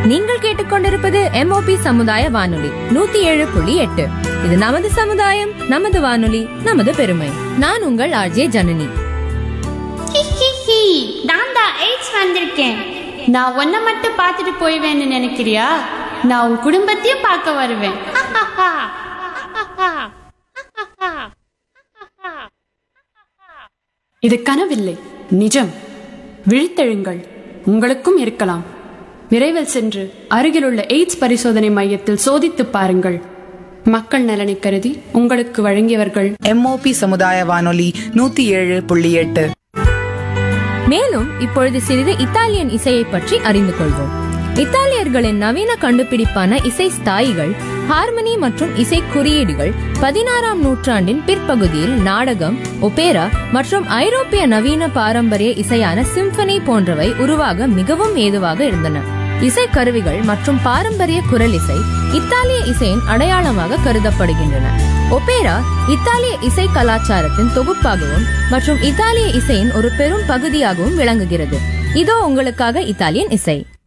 நீங்கள் கேட்டுக்கொண்டிருப்பது எம்ஓபி சமுதாய வானொலி நூத்தி ஏழு புள்ளி எட்டு இது நமது சமுதாயம் நமது வானொலி நமது பெருமை நான் உங்கள் ஆர்ஜே ஜனனி ஹிஹிஹி, நான் தான் எய்ட்ஸ் வந்திருக்கேன் நான் உன்னை மட்டும் பார்த்துட்டு போய்வேன்னு நினைக்கிறியா நான் உன் குடும்பத்தையும் பார்க்க வருவேன் இது கனவில்லை நிஜம் விழித்தெழுங்கள் உங்களுக்கும் இருக்கலாம் விரைவில் சென்று அருகிலுள்ள எய்ட்ஸ் பரிசோதனை மையத்தில் சோதித்துப் பாருங்கள் மக்கள் நலனை கருதி உங்களுக்கு வழங்கியவர்கள் எம்ஓபி சமுதாய வானொலி நூத்தி ஏழு புள்ளி எட்டு மேலும் இப்பொழுது சிறிது இத்தாலியன் இசையை பற்றி அறிந்து கொள்வோம் இத்தாலியர்களின் நவீன கண்டுபிடிப்பான இசை ஸ்தாயிகள் ஹார்மனி மற்றும் இசை குறியீடுகள் பதினாறாம் நூற்றாண்டின் பிற்பகுதியில் நாடகம் ஒபேரா மற்றும் ஐரோப்பிய நவீன பாரம்பரிய இசையான சிம்பனி போன்றவை உருவாக மிகவும் ஏதுவாக இருந்தன இசை கருவிகள் மற்றும் பாரம்பரிய குரல் இசை இத்தாலிய இசையின் அடையாளமாக கருதப்படுகின்றன ஒபேரா இத்தாலிய இசை கலாச்சாரத்தின் தொகுப்பாகவும் மற்றும் இத்தாலிய இசையின் ஒரு பெரும் பகுதியாகவும் விளங்குகிறது இதோ உங்களுக்காக இத்தாலியன் இசை